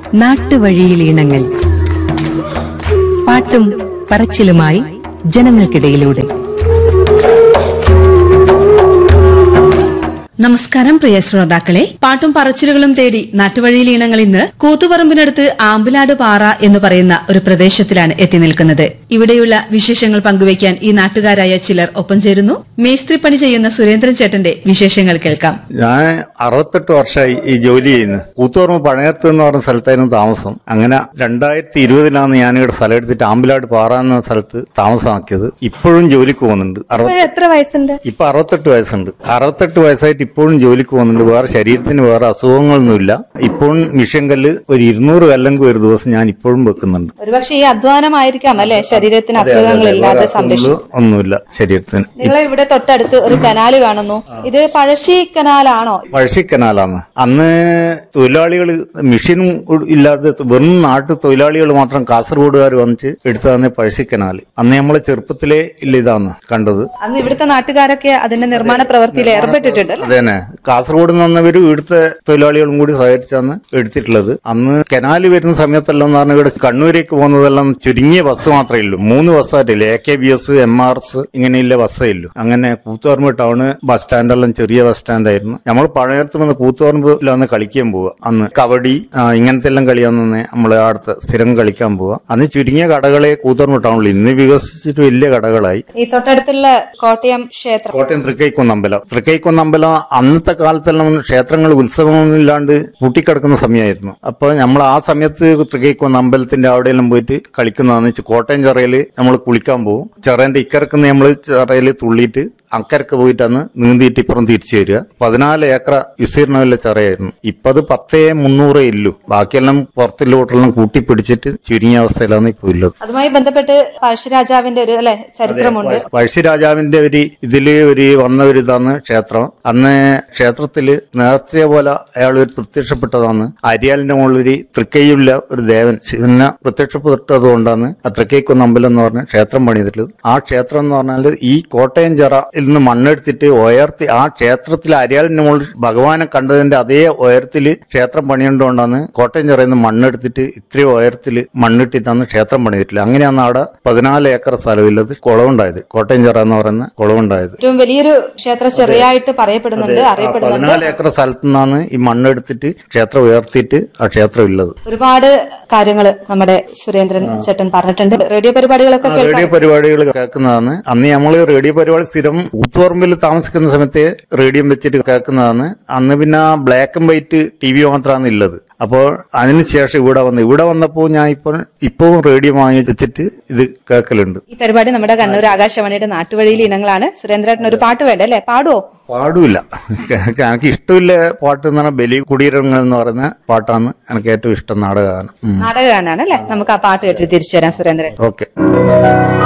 നാട്ടുവഴിയിൽ ഇണങ്ങൾ പാട്ടും പറച്ചിലുമായി ജനങ്ങൾക്കിടയിലൂടെ നമസ്കാരം പ്രിയ ശ്രോതാക്കളെ പാട്ടും പറച്ചിലുകളും തേടി നാട്ടുവഴിയിൽ ഇനങ്ങൾ ഇന്ന് കൂത്തുപറമ്പിനടുത്ത് ആമ്പലാട് പാറ എന്ന് പറയുന്ന ഒരു പ്രദേശത്തിലാണ് എത്തി നിൽക്കുന്നത് ഇവിടെയുള്ള വിശേഷങ്ങൾ പങ്കുവയ്ക്കാൻ ഈ നാട്ടുകാരായ ചിലർ ഒപ്പം ചേരുന്നു മേസ്ത്രി പണി ചെയ്യുന്ന സുരേന്ദ്രൻ ചേട്ടന്റെ വിശേഷങ്ങൾ കേൾക്കാം ഞാൻ അറുപത്തെട്ട് വർഷമായി ഈ ജോലി ചെയ്യുന്നത് കൂത്തുപറമ്പ് പഴയത്ത് എന്ന് പറഞ്ഞ സ്ഥലത്തായിരുന്നു താമസം അങ്ങനെ രണ്ടായിരത്തി ഇരുപതിലാണ് ഞാനിവിടെ സ്ഥലം എടുത്തിട്ട് ആമ്പിലാട് പാറ എന്ന സ്ഥലത്ത് താമസമാക്കിയത് ഇപ്പോഴും ജോലിക്ക് പോകുന്നുണ്ട് അറുപത് എത്ര വയസ്സുണ്ട് ഇപ്പൊ അറുപത്തെട്ട് വയസ്സുണ്ട് അറുപത്തെട്ട് വയസ്സായിട്ട് ഇപ്പോഴും ജോലിക്ക് പോകുന്നുണ്ട് വേറെ ശരീരത്തിന് വേറെ അസുഖങ്ങളൊന്നുമില്ല ഇപ്പോഴും മിഷൻ കല്ല് ഒരു ഇരുന്നൂറ് കല്ലെങ്കിലും ഒരു ദിവസം ഞാൻ ഇപ്പോഴും വെക്കുന്നുണ്ട് ഒരുപക്ഷെ ഈ അധ്വാനമായിരിക്കാം അല്ലെ ശരീരത്തിന് അതെ, അതെ, അതെ. അസുഖങ്ങളില്ലാതെ വേറെ സംരക്ഷിക്കും അസുഖങ്ങള് ഒന്നുമില്ല ശരീരത്തിന് നിങ്ങളെ ഇവിടെ തൊട്ടടുത്ത് ഒരു കനാല് കാണുന്നു ഇത് പഴശ്ശി കനാലാണോ പഴശ്ശി കനാലാണ് അന്ന് തൊഴിലാളികൾ മെഷീനും ഇല്ലാതെ വെറും നാട്ടു തൊഴിലാളികൾ മാത്രം കാസർഗോഡുകാർ വന്നിട്ട് എടുത്തതാണ് പഴശ്ശി കനാൽ അന്ന് നമ്മളെ ചെറുപ്പത്തിലേ ഇല്ല ഇതാണ് കണ്ടത് അന്ന് ഇവിടുത്തെ നാട്ടുകാരൊക്കെ അതിന്റെ നിർമ്മാണ പ്രവൃത്തിയിൽ ഏർപ്പെട്ടിട്ടുണ്ട് അതെ തന്നെ കാസർഗോഡ് നിന്ന് വന്നവരും ഇവിടുത്തെ തൊഴിലാളികളും കൂടി സഹകരിച്ചാണ് എടുത്തിട്ടുള്ളത് അന്ന് കനാല് വരുന്ന സമയത്തെല്ലാം എന്ന് പറഞ്ഞാൽ ഇവിടെ കണ്ണൂരേക്ക് പോകുന്നതെല്ലാം ചുരുങ്ങിയ ബസ് മാത്രമേ ഉള്ളൂ മൂന്ന് ബസ്സായിട്ടില്ല A K B S M R S ഇങ്ങനെയുള്ള ബസ്സേ ഉള്ളൂ അങ്ങനെ കൂത്തുപറമ്പ് ടൗണ് ബസ് സ്റ്റാൻഡെല്ലാം ചെറിയ ബസ് സ്റ്റാൻഡായിരുന്നു നമ്മൾ പഴയത്ത് വന്ന് കൂത്തുപറമ്പിലാണ് കളിക്കാൻ പോവുക അന്ന് കബഡി ആ, ഇങ്ങനത്തെ എല്ലാം കളിയാന്ന് നമ്മൾ അടുത്ത് സ്ഥിരം കളിക്കാൻ പോവുക അന്ന് ചുരുങ്ങിയ കടകളെ കൂത്തുപറമ്പ് ടൗണിൽ ഇന്ന് വികസിച്ചിട്ട് വലിയ കടകളായി ഈ തൊട്ടടുത്തുള്ള കോട്ടയം ക്ഷേത്രം കോട്ടയം തൃക്കൈക്കൊന്നമ്പലം തൃക്കൈക്കൊന്നമ്പലം അന്നത്തെ കാലത്തെല്ലാം ക്ഷേത്രങ്ങൾ ഉത്സവമൊന്നും ഇല്ലാണ്ട് പൂട്ടിക്കിടക്കുന്ന സമയമായിരുന്നു അപ്പൊ നമ്മൾ ആ സമയത്ത് തൃക്കൈക്കൊന്ന അമ്പലത്തിന്റെ അവിടെയെല്ലാം പോയിട്ട് കളിക്കുന്നതാന്ന് വെച്ചാൽ കോട്ടയം ചിറയില് നമ്മൾ കുളിക്കാൻ പോകും ചിറേന്റെ ഇക്കരക്കുന്ന നമ്മൾ ചിറയില് തുള്ളിയിട്ട് അക്കരക്ക് പോയിട്ടാണ് നീന്തിയിട്ട് ഇപ്പുറം തിരിച്ചു വരിക പതിനാല് ഏക്കർ വിസ്തീർണമുള്ള ചിറയായിരുന്നു ഇപ്പൊ അത് പത്തേ മുന്നൂറേ ഇല്ലു ബാക്കിയെല്ലാം പുറത്തിലോട്ടെല്ലാം കൂട്ടിപ്പിടിച്ചിട്ട് ചുരുങ്ങിയ അവസ്ഥയിലാണ് ഇപ്പൊ ഉള്ളത് അതുമായി ബന്ധപ്പെട്ട് പഴശ്ശിരാജാവിന്റെ ഒരു അല്ലെ ചരിത്രമുണ്ട് പഴശ്ശിരാജാവിന്റെ ഒരു ഇതില് ഒരു വന്ന ഒരു ഇതാണ് ക്ഷേത്രം അന്ന് ക്ഷേത്രത്തില് നേർച്ചയെ പോലെ അയാൾ ഒരു പ്രത്യക്ഷപ്പെട്ടതാണ് അരിയാലിന്റെ മുകളിൽ ഒരു തൃക്കൈയുള്ള ഒരു ദേവൻ ശിവനെ പ്രത്യക്ഷപ്പെട്ടത് കൊണ്ടാണ് ആ തൃക്കൈക്കൊന്ന അമ്പലം എന്ന് പറഞ്ഞ ക്ഷേത്രം പണിതിട്ടുള്ളത് ആ ക്ഷേത്രം എന്ന് പറഞ്ഞാൽ ഈ കോട്ടയം ചിറയിൽ നിന്ന് മണ്ണെടുത്തിട്ട് ഉയർത്തി ആ ക്ഷേത്രത്തിൽ അരിയാലിന്റെ മുകളിൽ ഭഗവാനെ കണ്ടതിന്റെ അതേ ഉയരത്തില് ക്ഷേത്രം പണിയുകൊണ്ടാണ് കോട്ടയം ചിറയിൽ നിന്ന് മണ്ണെടുത്തിട്ട് ഇത്രയും ഉയരത്തില് മണ്ണിട്ടിട്ടാണ് ക്ഷേത്രം പണിതിട്ടുള്ളത് അങ്ങനെയാണ് അവിടെ പതിനാല് ഏക്കർ സ്ഥലമില്ലത് കുളവുണ്ടായത് കോട്ടയം ചിറ എന്ന് പറയുന്ന കുളവുണ്ടായത് ഏറ്റവും വലിയൊരു ക്ഷേത്ര ചെറിയായിട്ട് പറയപ്പെടുന്നുണ്ട് അറിയപ്പെടുന്നുണ്ട് പതിനാല് ഏക്കർ സ്ഥലത്തു നിന്നാണ് ഈ മണ്ണെടുത്തിട്ട് ക്ഷേത്രം ഉയർത്തിയിട്ട് ആ ക്ഷേത്രം ഉള്ളത് ഒരുപാട് കാര്യങ്ങൾ നമ്മുടെ സുരേന്ദ്രൻ ചേട്ടൻ പറഞ്ഞിട്ടുണ്ട് റേഡിയോ പരിപാടികളൊക്കെ കേൾക്കാം റേഡിയോ പരിപാടികൾ കേൾക്കുന്നതാണ് അന്ന് നമ്മൾ റേഡിയോ പരിപാടി സ്ഥിരം ഊത്തുപറമ്പിൽ താമസിക്കുന്ന സമയത്ത് റേഡിയോ വെച്ചിട്ട് കേൾക്കുന്നതാണ് അന്ന് പിന്നെ black and white T V മാത്രമാണ് ഉള്ളത് അപ്പോൾ അതിനുശേഷം ഇവിടെ വന്ന് ഇവിടെ വന്നപ്പോൾ ഞാൻ ഇപ്പോൾ ഇപ്പവും റേഡിയോ വാങ്ങി വെച്ചിട്ട് ഇത് കേൾക്കലുണ്ട് ഈ പരിപാടി നമ്മുടെ കണ്ണൂർ ആകാശവാണിയുടെ നാട്ടുവഴിയിൽ ഇനങ്ങളാണ് സുരേന്ദ്രേട്ടൻ ഒരു പാട്ട് വേണ്ട അല്ലെ പാടുവോ പാടൂല എനിക്ക് ഇഷ്ടമില്ല പാട്ട് എന്ന് പറഞ്ഞാൽ ബലി കുടീരങ്ങൾ എന്ന് പറയുന്ന പാട്ടാണ് എനിക്ക് ഏറ്റവും ഇഷ്ടം നാടകമാണ് നാടകഗാനാണ് അല്ലെ നമുക്ക് ആ പാട്ട് കേട്ടിട്ട് തിരിച്ചു വരാം സുരേന്ദ്രൻ ഓക്കെ